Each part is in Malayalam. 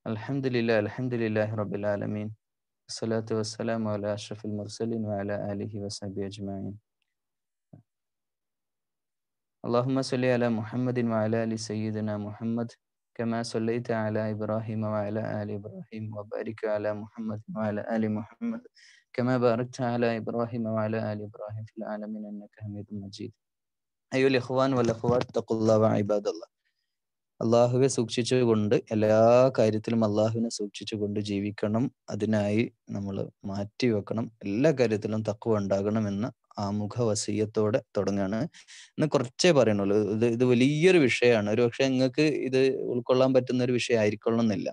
الحمد لله الحمد لله رب العالمين الصلاة والسلام على أشرف المرسلين وعلى آله وصحبه أجمعين اللهم صل على محمد وعلى آل سيدنا محمد كما صليت على إبراهيم وعلى آل إبراهيم وبارك على محمد وعلى آل محمد كما باركت على إبراهيم وعلى آل إبراهيم في العالمين إنك حميد مجيد أيها الإخوان والأخوات اتقوا الله وعباد الله അള്ളാഹുവെ സൂക്ഷിച്ചുകൊണ്ട് എല്ലാ കാര്യത്തിലും അള്ളാഹുവിനെ സൂക്ഷിച്ചുകൊണ്ട് ജീവിക്കണം അതിനായി നമ്മൾ മാറ്റി വെക്കണം എല്ലാ കാര്യത്തിലും തക്കുവ ഉണ്ടാകണമെന്ന ആമുഖ വസീയത്തോടെ തുടങ്ങാണ് ഇന്ന് കുറച്ചേ പറയണുള്ളൂ ഇത് ഇത് വലിയൊരു വിഷയമാണ് ഒരു പക്ഷെ നിങ്ങൾക്ക് ഇത് ഉൾക്കൊള്ളാൻ പറ്റുന്ന ഒരു വിഷയം ആയിരിക്കണം എന്നില്ല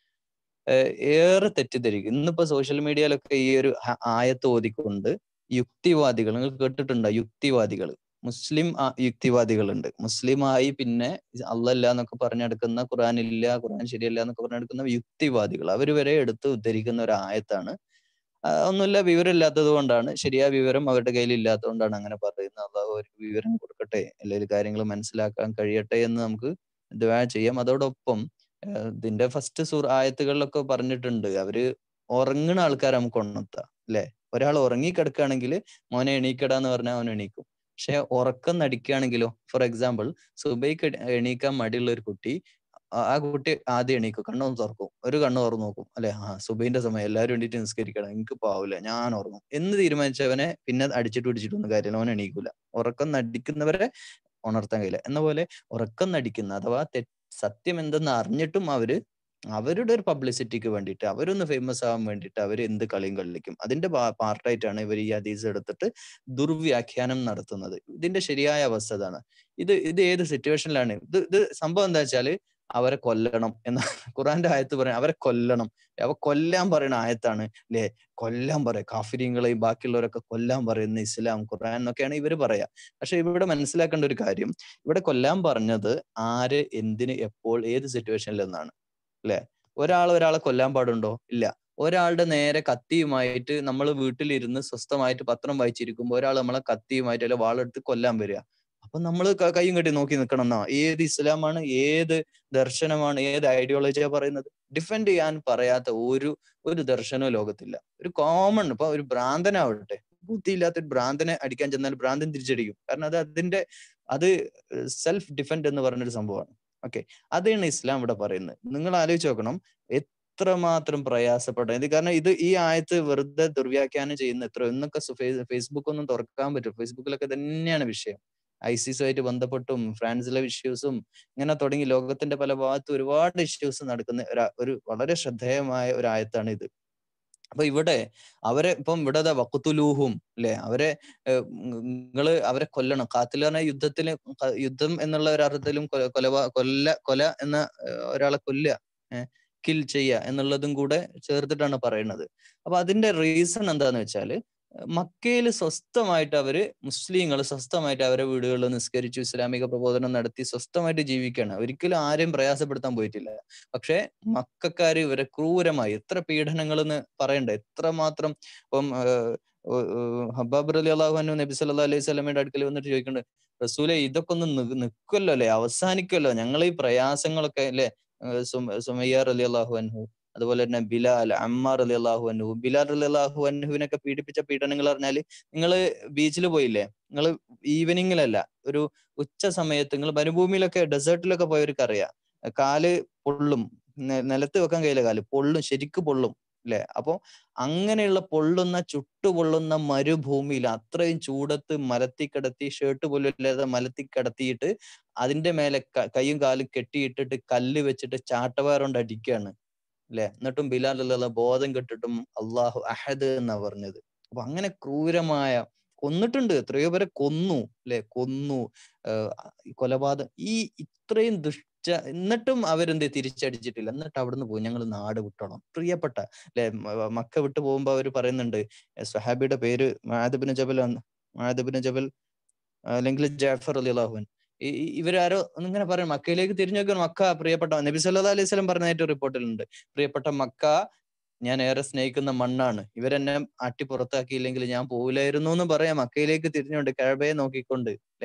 ഏറെ തെറ്റിദ്ധരിക്കും ഇന്നിപ്പോ സോഷ്യൽ മീഡിയയിലൊക്കെ ഈ ഒരു ആയത്ത് ഓതിക്കൊണ്ട് യുക്തിവാദികൾ നിങ്ങൾ കേട്ടിട്ടുണ്ടോ യുക്തിവാദികൾ മുസ്ലിം യുക്തിവാദികളുണ്ട് മുസ്ലിമായി പിന്നെ അല്ലല്ല എന്നൊക്കെ പറഞ്ഞെടുക്കുന്ന ഖുറാൻ ഇല്ല ഖുറാൻ ശരിയല്ല എന്നൊക്കെ പറഞ്ഞെടുക്കുന്ന യുക്തിവാദികൾ അവർ വരെ എടുത്ത് ഉദ്ധരിക്കുന്ന ഒരു ആയത്താണ് ഒന്നുമില്ല വിവരമില്ലാത്തത് കൊണ്ടാണ് ശരിയായ വിവരം അവരുടെ കയ്യിൽ ഇല്ലാത്തതുകൊണ്ടാണ് അങ്ങനെ പറയുന്നത് അള്ളാഹു ഒരു വിവരം കൊടുക്കട്ടെ അല്ലെങ്കിൽ കാര്യങ്ങൾ മനസ്സിലാക്കാൻ കഴിയട്ടെ എന്ന് നമുക്ക് ദ്വാ ചെയ്യാം അതോടൊപ്പം ഇതിന്റെ ഫസ്റ്റ് സൂർ ആയത്തുകളിലൊക്കെ പറഞ്ഞിട്ടുണ്ട് അവര് ഉറങ്ങുന്ന ആൾക്കാരെ നമുക്ക് ഉണർത്താം അല്ലെ ഒരാൾ ഉറങ്ങി കിടക്കുകയാണെങ്കിൽ മോനെ എണീക്കടാന്ന് പറഞ്ഞാൽ അവൻ എണീക്കും പക്ഷെ ഉറക്കം നടിക്കുകയാണെങ്കിലോ ഫോർ എക്സാമ്പിൾ സുബൈക്ക് എണീക്കാൻ മടിയുള്ള ഒരു കുട്ടി ആ കുട്ടി ആദ്യം എണീക്കും കണ്ണൊന്ന് തുറക്കും ഒരു കണ്ണ് തുറന്നു നോക്കും അല്ലെ ആ സുബൈന്റെ സമയം എല്ലാവരും വേണ്ടിയിട്ട് നിസ്കരിക്കണം എനിക്ക് പാവില്ല ഞാൻ ഉറങ്ങും എന്ന് തീരുമാനിച്ചവനെ പിന്നെ അടിച്ചിട്ട് പിടിച്ചിട്ടൊന്നും കാര്യമില്ല അവൻ എണീക്കൂല ഉറക്കം നടിക്കുന്നവരെ ഉണർത്താൻ കഴിയില്ല എന്ന പോലെ ഉറക്കം നടിക്കുന്ന അഥവാ സത്യം എന്തെന്ന് അറിഞ്ഞിട്ടും അവര് അവരുടെ ഒരു പബ്ലിസിറ്റിക്ക് വേണ്ടിയിട്ട് അവരൊന്ന് ഫേമസ് ആവാൻ വേണ്ടിയിട്ട് അവർ എന്ത് കളിയും കളിക്കും അതിന്റെ പാർട്ടായിട്ടാണ് ഇവർ ഈ ഹദീസ് എടുത്തിട്ട് ദുർവ്യാഖ്യാനം നടത്തുന്നത് ഇതിന്റെ ശരിയായ അവസ്ഥ ഇതാണ് ഇത് ഇത് ഏത് സിറ്റുവേഷനിലാണ് ഇത് ഇത് സംഭവം എന്താ വെച്ചാല് അവരെ കൊല്ലണം എന്ന ഖുറാന്റെ ആയത്ത് പറയാം അവരെ കൊല്ലണം അവ കൊല്ലാൻ പറയുന്ന ആയത്താണ് അല്ലെ കൊല്ലാൻ പറയാം കാഫിരിങ്ങളെയും ബാക്കിയുള്ളവരൊക്കെ കൊല്ലാൻ പറയുന്ന ഇസ്ലാം ഖുറാൻ എന്നൊക്കെയാണ് ഇവർ പറയാ പക്ഷെ ഇവിടെ മനസ്സിലാക്കേണ്ട ഒരു കാര്യം ഇവിടെ കൊല്ലാൻ പറഞ്ഞത് ആര് എന്തിന് എപ്പോൾ ഏത് സിറ്റുവേഷനിൽ എന്നാണ് അല്ലെ ഒരാൾ ഒരാളെ കൊല്ലാൻ പാടുണ്ടോ ഇല്ല ഒരാളുടെ നേരെ കത്തിയുമായിട്ട് നമ്മൾ വീട്ടിലിരുന്ന് സ്വസ്ഥമായിട്ട് പത്രം വായിച്ചിരിക്കുമ്പോൾ ഒരാൾ നമ്മളെ കത്തിയുമായിട്ട് അല്ലെ വാളെടുത്ത് കൊല്ലാൻ വരിക അപ്പൊ നമ്മൾ കൈയും കെട്ടി നോക്കി നിൽക്കണം എന്നാ ഏത് ഇസ്ലാമാണ് ഏത് ദർശനമാണ് ഏത് ഐഡിയോളജിയാ പറയുന്നത് ഡിഫെൻഡ് ചെയ്യാൻ പറയാത്ത ഒരു ഒരു ദർശനവും ലോകത്തില്ല ഒരു കോമൺ ഇപ്പൊ ഒരു ഭ്രാന്തനാവട്ടെ ബുദ്ധിയില്ലാത്ത ഒരു ഭ്രാന്തനെ അടിക്കാൻ ചെന്നാൽ ഭ്രാന്തൻ തിരിച്ചടിക്കും കാരണം അത് അതിന്റെ അത് സെൽഫ് ഡിഫെൻഡ് എന്ന് പറഞ്ഞൊരു സംഭവമാണ് ഓക്കെ അതാണ് ഇസ്ലാം ഇവിടെ പറയുന്നത് നിങ്ങൾ ആലോചിച്ച് നോക്കണം എത്രമാത്രം പ്രയാസപ്പെട്ട ഇത് കാരണം ഇത് ഈ ആയത്ത് വെറുതെ ദുർവ്യാഖ്യാനം ചെയ്യുന്ന എത്ര എന്നൊക്കെ ഫേസ്ബുക്ക് ഒന്നും തുറക്കാൻ പറ്റും ഫേസ്ബുക്കിലൊക്കെ തന്നെയാണ് വിഷയം ഐസിസുമായിട്ട് ബന്ധപ്പെട്ടും ഫ്രാൻസിലെ ഇഷ്യൂസും ഇങ്ങനെ തുടങ്ങി ലോകത്തിന്റെ പല ഭാഗത്തും ഒരുപാട് ഇഷ്യൂസ് നടക്കുന്ന ഒരു വളരെ ശ്രദ്ധേയമായ ഒരു ആയത്താണ് ഇത് അപ്പൊ ഇവിടെ അവരെ ഇപ്പം ഇവിടെ വക്കുത്തുലൂഹും അല്ലെ അവരെ നിങ്ങള് അവരെ കൊല്ലണം കാത്തിൽ പറഞ്ഞ യുദ്ധത്തിന് യുദ്ധം എന്നുള്ള ഒരു അർത്ഥത്തിലും കൊല കൊല്ല കൊല എന്ന ഒരാളെ കൊല്ലുക കിൽ ചെയ്യുക എന്നുള്ളതും കൂടെ ചേർത്തിട്ടാണ് പറയുന്നത് അപ്പൊ അതിന്റെ റീസൺ എന്താന്ന് വെച്ചാല് മക്കയിൽ സ്വസ്ഥമായിട്ട് അവര് മുസ്ലിങ്ങൾ സ്വസ്ഥമായിട്ട് അവരെ വീടുകളിൽ നിസ്കരിച്ചു ഇസ്ലാമിക പ്രബോധനം നടത്തി സ്വസ്ഥമായിട്ട് ജീവിക്കുകയാണ് ഒരിക്കലും ആരെയും പ്രയാസപ്പെടുത്താൻ പോയിട്ടില്ല പക്ഷെ മക്കാര് ഇവരെ ക്രൂരമായി എത്ര പീഡനങ്ങൾ എന്ന് പറയണ്ട എത്ര മാത്രം ഇപ്പം ഹബാബ് അലി അള്ളാഹു നബി സല്ലാ അലൈഹി സ്വലമയുടെ അടുക്കൽ വന്നിട്ട് ചോദിക്കുന്നുണ്ട് റസൂലെ ഇതൊക്കെ ഒന്ന് നിൽക്കുമല്ലോ അല്ലെ അവസാനിക്കുമല്ലോ ഞങ്ങൾ ഈ പ്രയാസങ്ങളൊക്കെ അല്ലെ സുമയ്യാർ അലി അള്ളാഹു അൻഹു അതുപോലെ തന്നെ ബിലാൽ അമ്മാർ അലി അള്ളാഹു അൻഹു ബിലാൽ അലി അള്ളാഹു അൻഹുവിനൊക്കെ പീഡിപ്പിച്ച പീഡനങ്ങൾ പറഞ്ഞാല് നിങ്ങൾ ബീച്ചിൽ പോയില്ലേ നിങ്ങൾ ഈവനിങ്ങിലല്ല ഒരു ഉച്ച സമയത്ത് നിങ്ങൾ മരുഭൂമിയിലൊക്കെ ഡെസേർട്ടിലൊക്കെ പോയവർക്ക് അറിയാം കാല് പൊള്ളും നിലത്ത് വെക്കാൻ കഴിയില്ല കാല് പൊള്ളും ശരിക്ക് പൊള്ളും അല്ലെ അപ്പോ അങ്ങനെയുള്ള പൊള്ളുന്ന ചുട്ടുപൊള്ളുന്ന മരുഭൂമിയിൽ അത്രയും ചൂടത്ത് മലത്തി കിടത്തി ഷർട്ട് പോലും ഇല്ലാതെ മലത്തി കിടത്തിയിട്ട് അതിന്റെ മേലെ കൈയും കാലും കെട്ടിയിട്ടിട്ട് കല്ല് വെച്ചിട്ട് ചാട്ടവാറുകൊണ്ട് അടിക്കുകയാണ് അല്ലെ എന്നിട്ടും ബിലാൽ അല്ല ബോധം കെട്ടിട്ടും അള്ളാഹു അഹദ് എന്നാ പറഞ്ഞത് അപ്പൊ അങ്ങനെ ക്രൂരമായ കൊന്നിട്ടുണ്ട് എത്രയോ പേരെ കൊന്നു അല്ലെ കൊന്നു കൊലപാതകം ഈ ഇത്രയും ദുഷ്ട എന്നിട്ടും അവരെന്ത് തിരിച്ചടിച്ചിട്ടില്ല എന്നിട്ട് അവിടുന്ന് പോയി ഞങ്ങൾ നാട് വിട്ടോളാം പ്രിയപ്പെട്ട അല്ലെ മക്ക വിട്ടു പോകുമ്പോ അവർ പറയുന്നുണ്ട് സഹാബിയുടെ പേര് മാദബിന് ജബൽ മാദബിന് ജബൽ അല്ലെങ്കിൽ ജാഫർ അലി അള്ളാഹുൻ ഇവരാരോ ഇങ്ങനെ പറയും മക്കയിലേക്ക് തിരിഞ്ഞു നോക്കാൻ മക്ക പ്രിയപ്പെട്ട നബി സല്ലാ അലൈഹി സ്വലം പറഞ്ഞതായിട്ട് റിപ്പോർട്ടിലുണ്ട് പ്രിയപ്പെട്ട മക്ക ഞാൻ ഏറെ സ്നേഹിക്കുന്ന മണ്ണാണ് ഇവരെന്നെ അട്ടി പുറത്താക്കിയില്ലെങ്കിൽ ഞാൻ പോവില്ലായിരുന്നു എന്ന് പറയാം മക്കയിലേക്ക് തിരിഞ്ഞുകൊണ്ട് കഴബയെ നോക്കിക്കൊണ്ട് അല്ലെ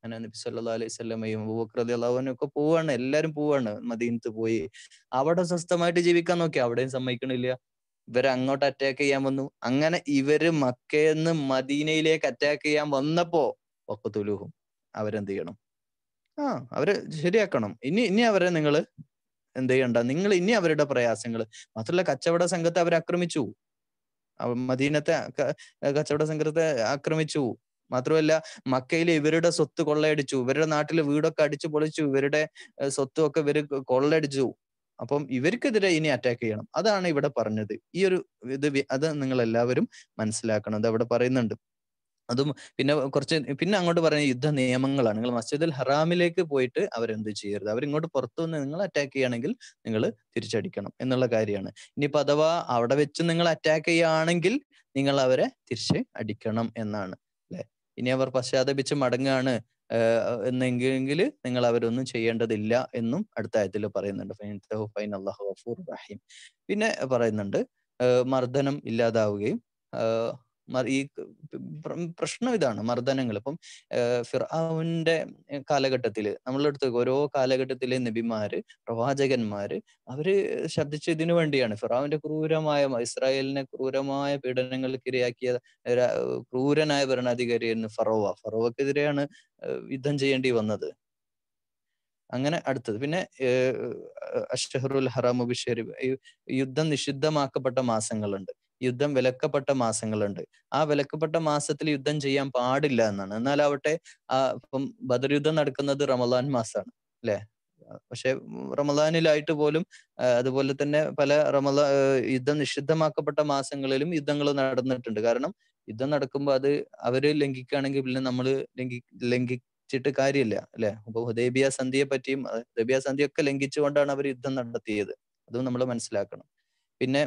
അങ്ങനെ നബി സല്ലല്ലാഹു അലൈഹി വസല്ലമയും അബൂബക്കർ റളിയല്ലാഹു അൻഹു ഒക്കെ പോവാണ് എല്ലാരും പോവാണ് മദീനത്ത് പോയി അവിടെ സ്വസ്ഥമായിട്ട് ജീവിക്കാൻ നോക്കി അവിടെയും സമ്മതിക്കണില്ല ഇവരെ അങ്ങോട്ട് അറ്റാക്ക് ചെയ്യാൻ വന്നു അങ്ങനെ ഇവര് മക്കയെന്ന് മദീനയിലേക്ക് അറ്റാക്ക് ചെയ്യാൻ വന്നപ്പോ ഒക്കത്തുലുഹും അവരെന്ത് ചെയ്യണം ആ അവരെ ശരിയാക്കണം ഇനി ഇനി അവരെ നിങ്ങൾ എന്ത് ചെയ്യണ്ട നിങ്ങൾ ഇനി അവരുടെ പ്രയാസങ്ങൾ മാത്രമല്ല കച്ചവട സംഘത്തെ അവർ ആക്രമിച്ചു അവ- മദീനത്തെ ക- കച്ചവട സംഘത്തെ ആക്രമിച്ചു മാത്രമല്ല മക്കയിൽ ഇവരുടെ സ്വത്ത് കൊള്ളയടിച്ചു ഇവരുടെ നാട്ടിലെ വീടൊക്കെ അടിച്ചു പൊളിച്ചു ഇവരുടെ ഏഹ്, സ്വത്തും ഒക്കെ ഇവര് കൊള്ളയടിച്ചു അപ്പം ഇവർക്കെതിരെ ഇനി അറ്റാക്ക് ചെയ്യണം അതാണ് ഇവിടെ പറഞ്ഞത് ഈ ഒരു ഇത് വി- അത് നിങ്ങൾ എല്ലാവരും മനസ്സിലാക്കണം അത് അവിടെ പറയുന്നുണ്ട് അതും പിന്നെ കുറച്ച് പിന്നെ അങ്ങോട്ട് പറയുന്ന യുദ്ധ നിയമങ്ങളാണ് നിങ്ങൾ മസ്ജിദുൽ ഹറാമിലേക്ക് പോയിട്ട് അവരെന്ത് ചെയ്യരുത് അവരിങ്ങോട്ട് പുറത്തു നിന്ന് നിങ്ങൾ അറ്റാക്ക് ചെയ്യുകയാണെങ്കിൽ നിങ്ങൾ തിരിച്ചടിക്കണം എന്നുള്ള കാര്യമാണ് ഇനിയിപ്പോ അഥവാ അവിടെ വെച്ച് നിങ്ങൾ അറ്റാക്ക് ചെയ്യുകയാണെങ്കിൽ നിങ്ങൾ അവരെ തിരിച്ച് അടിക്കണം എന്നാണ് അല്ലെ ഇനി അവർ പശ്ചാത്തപിച്ച് മടങ്ങുകയാണ് ആഹ് എന്നെങ്കിൽ നിങ്ങൾ അവരൊന്നും ചെയ്യേണ്ടതില്ല എന്നും അടുത്ത ആയത്തിൽ പറയുന്നുണ്ട് ഫൈൻ തഹു ഫൈൻ അല്ലാഹു ഗഫൂർ റഹീം പിന്നെ പറയുന്നുണ്ട് ആഹ് മർദ്ദനം ഇല്ലാതാവുകയും ആഹ് മ- ഈ പ്ര- പ്രശ്നം ഇതാണ് മർദ്ദനങ്ങൾ ഇപ്പം ഫിറാവുന്റെ കാലഘട്ടത്തിൽ നമ്മളെടുത്ത് ഓരോ കാലഘട്ടത്തിലെ നബിമാര് പ്രവാചകന്മാര് അവര് ശബ്ദിച്ച ഇതിനു വേണ്ടിയാണ് ഫിറാവിന്റെ ക്രൂരമായ ഇസ്രായേലിനെ ക്രൂരമായ പീഡനങ്ങൾക്ക് ഇരയാക്കിയ ര- ക്രൂരനായ ഭരണാധികാരിയായിരുന്നു ഫറോവ ഫറോവക്കെതിരെയാണ് ഏഹ് യുദ്ധം ചെയ്യേണ്ടി വന്നത് അങ്ങനെ അടുത്തത് പിന്നെ അഷഹറുൽ ഹറാമു ബിഷരി യുദ്ധം നിഷിദ്ധമാക്കപ്പെട്ട മാസങ്ങളുണ്ട് യുദ്ധം വിലക്കപ്പെട്ട മാസങ്ങളുണ്ട് ആ വിലക്കപ്പെട്ട മാസത്തിൽ യുദ്ധം ചെയ്യാൻ പാടില്ല എന്നാണ് എന്നാലാവട്ടെ ആ ഇപ്പം ബദർ യുദ്ധം നടക്കുന്നത് റമദാൻ മാസമാണ് അല്ലെ പക്ഷെ റമദാനിലായിട്ട് പോലും ആ, അതുപോലെ തന്നെ പല റമദാ ഏഹ് യുദ്ധം നിഷിദ്ധമാക്കപ്പെട്ട മാസങ്ങളിലും യുദ്ധങ്ങൾ നടന്നിട്ടുണ്ട് കാരണം യുദ്ധം നടക്കുമ്പോൾ അത് അവര് ലംഘിക്കുകയാണെങ്കിൽ പിന്നെ നമ്മൾ ലംഘി ലംഘിച്ചിട്ട് കാര്യമില്ല അല്ലെ അപ്പൊ ഹുദൈബിയ സന്ധിയെ പറ്റിയും അഹ് ഹുദൈബിയ സന്ധിയൊക്കെ ലംഘിച്ചുകൊണ്ടാണ് അവർ യുദ്ധം നടത്തിയത് അതും നമ്മൾ മനസ്സിലാക്കണം പിന്നെ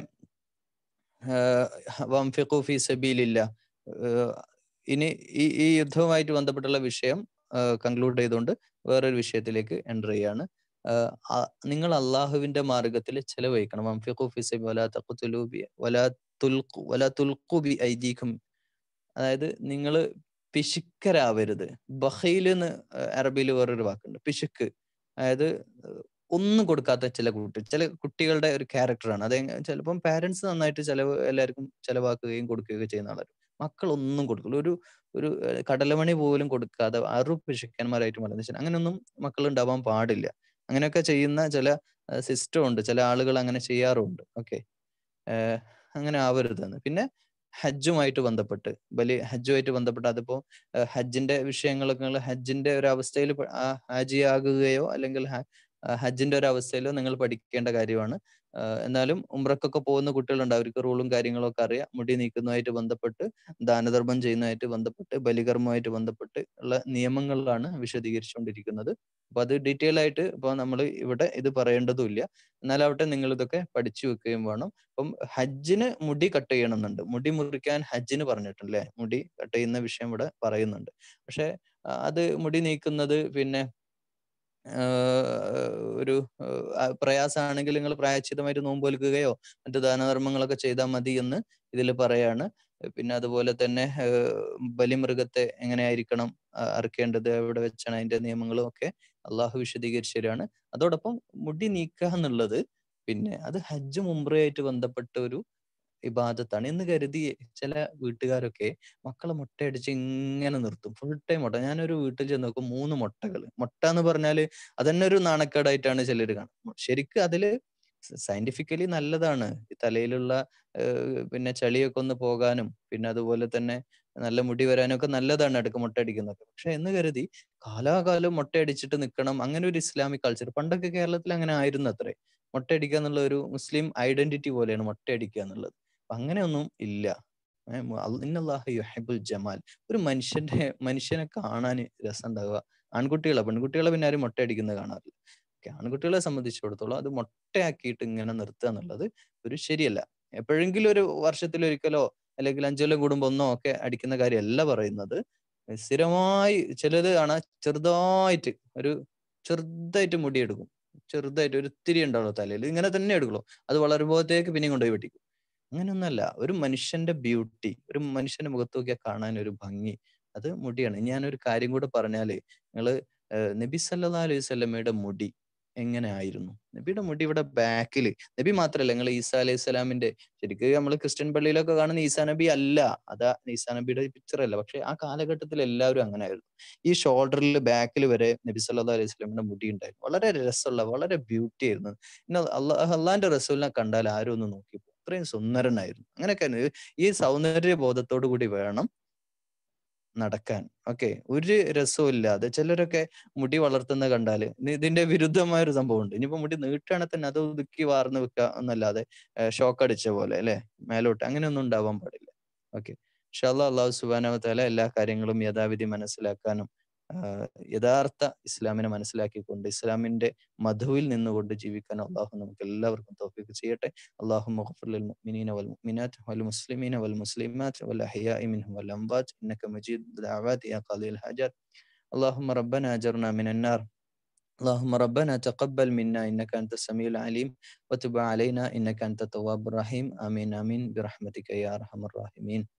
വംഫിഖു ഫി സബീലില്ല ഇനി ഈ ഈ യുദ്ധവുമായിട്ട് ബന്ധപ്പെട്ടുള്ള വിഷയം കൺക്ലൂഡ് ചെയ്തുകൊണ്ട് വേറൊരു വിഷയത്തിലേക്ക് എൻ്റർ ചെയ്യാണ് ആഹ് ആ- നിങ്ങൾ അള്ളാഹുവിന്റെ മാർഗത്തിൽ ചെലവഴിക്കണം വംഫിഖു ഫി സബീൽ വലാ തഖ്തുലൂ ബി വലാ തുൽഖു വലാ തുൽഖു ബി ഐദീകും അതായത് നിങ്ങൾ പിശുക്കരാവരുത് ബഹയിൽ എന്ന് അറബിയിൽ വേറൊരു വാക്കുണ്ട് പിശുക്ക് അതായത് ഏഹ് ഒന്നും കൊടുക്കാത്ത ചില കുട്ടി ചില കുട്ടികളുടെ ഒരു ക്യാരക്ടറാണ് അത് ചിലപ്പം പാരന്റ്സ് നന്നായിട്ട് ചെലവ് എല്ലാവർക്കും ചെലവാക്കുകയും കൊടുക്കുകയൊക്കെ ചെയ്യുന്ന ആളാണ് മക്കൾ ഒന്നും കൊടുക്കില്ല ഒരു ഒരു ഏഹ് കടലമണി പോലും കൊടുക്കാതെ അറു പിശുക്കന്മാരായിട്ട് വളർന്നു അങ്ങനെയൊന്നും മക്കൾ ഉണ്ടാവാൻ പാടില്ല അങ്ങനെയൊക്കെ ചെയ്യുന്ന ചില സിസ്റ്റം ഉണ്ട് ചില ആളുകൾ അങ്ങനെ ചെയ്യാറുണ്ട് ഓക്കെ അങ്ങനെ ആവരുതെന്ന് പിന്നെ ഹജ്ജുമായിട്ട് ബന്ധപ്പെട്ട് ബലി ഹജ്ജുമായിട്ട് ബന്ധപ്പെട്ട് അതിപ്പോ ഏഹ് ഹജ്ജിന്റെ വിഷയങ്ങളൊക്കെ നിങ്ങൾ ഹജ്ജിന്റെ ഒരു അവസ്ഥയിൽ ഹാജിയാകുകയോ അല്ലെങ്കിൽ ഹ- ആ ഹജ്ജിന്റെ ഒരു അവസ്ഥയിലോ നിങ്ങൾ പഠിക്കേണ്ട കാര്യമാണ് ആഹ് എന്നാലും ഉംറക്കൊക്കെ പോകുന്ന കുട്ടികളുണ്ട് അവർക്ക് റൂളും കാര്യങ്ങളും ഒക്കെ അറിയാം മുടി നീക്കുന്നതുമായിട്ട് ബന്ധപ്പെട്ട് ദാനധർമ്മം ചെയ്യുന്നതുമായിട്ട് ബന്ധപ്പെട്ട് ബലികർമ്മമായിട്ട് ബന്ധപ്പെട്ട് ഉള്ള നിയമങ്ങളിലാണ് വിശദീകരിച്ചുകൊണ്ടിരിക്കുന്നത് അപ്പൊ അത് ഡീറ്റെയിൽ ആയിട്ട് ഇപ്പൊ നമ്മൾ ഇവിടെ ഇത് പറയേണ്ടതുമില്ല എന്നാലാവട്ടെ നിങ്ങൾ ഇതൊക്കെ പഠിച്ചു വെക്കുകയും വേണം അപ്പം ഹജ്ജിന് മുടി കട്ട് ചെയ്യണമെന്നുണ്ട് മുടി മുറിക്കാൻ ഹജ്ജിന് പറഞ്ഞിട്ടുണ്ട് അല്ലെ മുടി കട്ട് ചെയ്യുന്ന വിഷയം ഇവിടെ പറയുന്നുണ്ട് പക്ഷെ ആ, അത് മുടി നീക്കുന്നത് പിന്നെ ആഹ് ഒരു ആഹ് പ്രയാസമാണെങ്കിൽ നിങ്ങൾ പ്രായച്ചിതമായിട്ട് നോമ്പ് വലിക്കുകയോ മറ്റു ദാനധർമ്മങ്ങളൊക്കെ ചെയ്താൽ മതി എന്ന് ഇതിൽ പറയാണ് പിന്നെ അതുപോലെ തന്നെ ആഹ് ബലിമൃഗത്തെ എങ്ങനെയായിരിക്കണം ആ- അറുക്കേണ്ടത് എവിടെ വെച്ചാണ് അതിന്റെ നിയമങ്ങളും ഒക്കെ അള്ളാഹു വിശദീകരിച്ചു തരാണ് അതോടൊപ്പം മുടി നീക്കുക എന്നുള്ളത് പിന്നെ അത് ഹജ്ജ് മുംബ്രയായിട്ട് ബന്ധപ്പെട്ട ഒരു ഇബാദത്താണ് എന്ന് കരുതി ചില വീട്ടുകാരൊക്കെ മക്കളെ മുട്ടയടിച്ച് ഇങ്ങനെ നിർത്തും ഫുൾ ടൈം മുട്ട ഞാനൊരു വീട്ടിൽ ചെന്ന് നോക്കും മൂന്ന് മുട്ടകൾ മുട്ട എന്ന് പറഞ്ഞാല് അതന്നെ ഒരു നാണക്കേടായിട്ടാണ് ചിലർ കാണുന്നത് ശരിക്കും അതില് സയന്റിഫിക്കലി നല്ലതാണ് ഈ തലയിലുള്ള ഏഹ് പിന്നെ ചളിയൊക്കെ ഒന്ന് പോകാനും പിന്നെ അതുപോലെ തന്നെ നല്ല മുടി വരാനും ഒക്കെ നല്ലതാണ് ഇടയ്ക്ക് മുട്ട അടിക്കുന്നത് പക്ഷെ എന്ന് കരുതി കാലാകാലം മുട്ടയടിച്ചിട്ട് നിൽക്കണം അങ്ങനെ ഒരു ഇസ്ലാമിക് കൾച്ചർ പണ്ടൊക്കെ കേരളത്തിൽ അങ്ങനെ ആയിരുന്നു അത്രേ മുട്ടയടിക്കുക എന്നുള്ള ഒരു മുസ്ലിം ഐഡന്റിറ്റി പോലെയാണ് മുട്ടയടിക്കുക എന്നുള്ളത് അപ്പൊ അങ്ങനെയൊന്നും ഇല്ല ഏഹ് മു- അൽ- ഇന്നല്ലാഹ യുഹിബ്ബുൽ ജമാൽ ഒരു മനുഷ്യന്റെ മനുഷ്യനെ കാണാൻ രസം ഉണ്ടാവുക ആൺകുട്ടികളെ പെൺകുട്ടികളെ പിന്നെ ആരും മുട്ടയടിക്കുന്നത് കാണാറില്ല ഓക്കെ ആൺകുട്ടികളെ സംബന്ധിച്ചിടത്തോളം അത് മുട്ടയാക്കിയിട്ട് ഇങ്ങനെ നിർത്തുക എന്നുള്ളത് ഒരു ശരിയല്ല എപ്പോഴെങ്കിലും ഒരു വർഷത്തിൽ ഒരിക്കലോ അല്ലെങ്കിൽ അഞ്ചൊല്ലം കൂടുമ്പോ ഒന്നോ ഒക്കെ അടിക്കുന്ന കാര്യമല്ല പറയുന്നത് സ്ഥിരമായി ചിലത് കാണാൻ ചെറുതായിട്ട് ഒരു ചെറുതായിട്ട് മുടിയെടുക്കും ചെറുതായിട്ട് ഒരു ഇത്തിരി ഉണ്ടാവുള്ളൂ തലയിൽ ഇങ്ങനെ തന്നെ എടുക്കുള്ളൂ അത് വളരുമ്പോഴത്തേക്ക് പിന്നെയും കൊണ്ടുപോയി വെട്ടിക്കും അങ്ങനെയൊന്നല്ല ഒരു മനുഷ്യന്റെ ബ്യൂട്ടി ഒരു മനുഷ്യന്റെ മുഖത്ത് നോക്കിയാൽ കാണാൻ ഒരു ഭംഗി അത് മുടിയാണ് ഞാനൊരു കാര്യം കൂടെ പറഞ്ഞാല് നിങ്ങള് ഏഹ് നബി സല്ലല്ലാഹു അലൈഹി വസല്ലമയുടെ മുടി എങ്ങനെ ആയിരുന്നു നബിയുടെ മുടി ഇവിടെ ബാക്കിൽ നബി മാത്രല്ല നിങ്ങൾ ഈസാ അലൈഹി സ്വലാമിന്റെ ശരിക്കും നമ്മൾ ക്രിസ്ത്യൻ പള്ളിയിലൊക്കെ കാണുന്ന ഈസാ നബി അല്ല അതാ ഈസാ നബിയുടെ പിക്ചർ അല്ല പക്ഷെ ആ കാലഘട്ടത്തിൽ എല്ലാവരും അങ്ങനെ ആയിരുന്നു ഈ ഷോൾഡറിൽ ബാക്കിൽ വരെ നബി സല്ലല്ലാഹു അലൈഹി വസല്ലമയുടെ മുടി ഉണ്ടായിരുന്നു വളരെ രസമുള്ള വളരെ ബ്യൂട്ടി ആയിരുന്നു പിന്നെ അള്ളാഹ് അള്ളാന്റെ റസൂലിനെ കണ്ടാൽ ആരും ഒന്ന് നോക്കിപ്പോ അത്രയും സുന്ദരനായിരുന്നു അങ്ങനെയൊക്കെ ഈ സൗന്ദര്യ ബോധത്തോടു കൂടി വേണം നടക്കാൻ ഓക്കെ ഒരു രസവും ഇല്ലാതെ ചിലരൊക്കെ മുടി വളർത്തുന്ന കണ്ടാല് ഇത് ഇതിന്റെ വിരുദ്ധമായ ഒരു സംഭവം ഉണ്ട് ഇനിയിപ്പോ മുടി നീട്ടുകയാണെങ്കിൽ തന്നെ അത് ഒതുക്കി വാർന്ന് വെക്കുക എന്നല്ലാതെ ഷോക്ക് അടിച്ച പോലെ അല്ലെ മേലോട്ട് അങ്ങനെയൊന്നും ഉണ്ടാവാൻ പാടില്ല ഓക്കെ ഷാല്ലാ അള്ളാഹു സുബാനവ തല എല്ലാ കാര്യങ്ങളും യഥാവിധി മനസ്സിലാക്കാനും ആഹ് യഥാർത്ഥ ഇസ്ലാമിനെ മനസ്സിലാക്കിക്കൊണ്ട് ഇസ്ലാമിന്റെ മധുവിൽ നിന്നുകൊണ്ട് ജീവിക്കാൻ അള്ളാഹു നമുക്ക് എല്ലാവർക്കും തോഫിക്ക് ചെയ്യട്ടെ അള്ളാഹു മുഖഫുലിൻ والمؤمنات والمسلمين والمسلمات والأحياء منهم والأموات إنك مجيب الدعوات يا قاضي الحاجات اللهم ربنا أجرنا من النار اللهم ربنا تقبل منا إنك أنت السميع العليم وتب علينا إنك أنت التواب الرحيم آمين آمين برحمتك يا أرحم الراحمين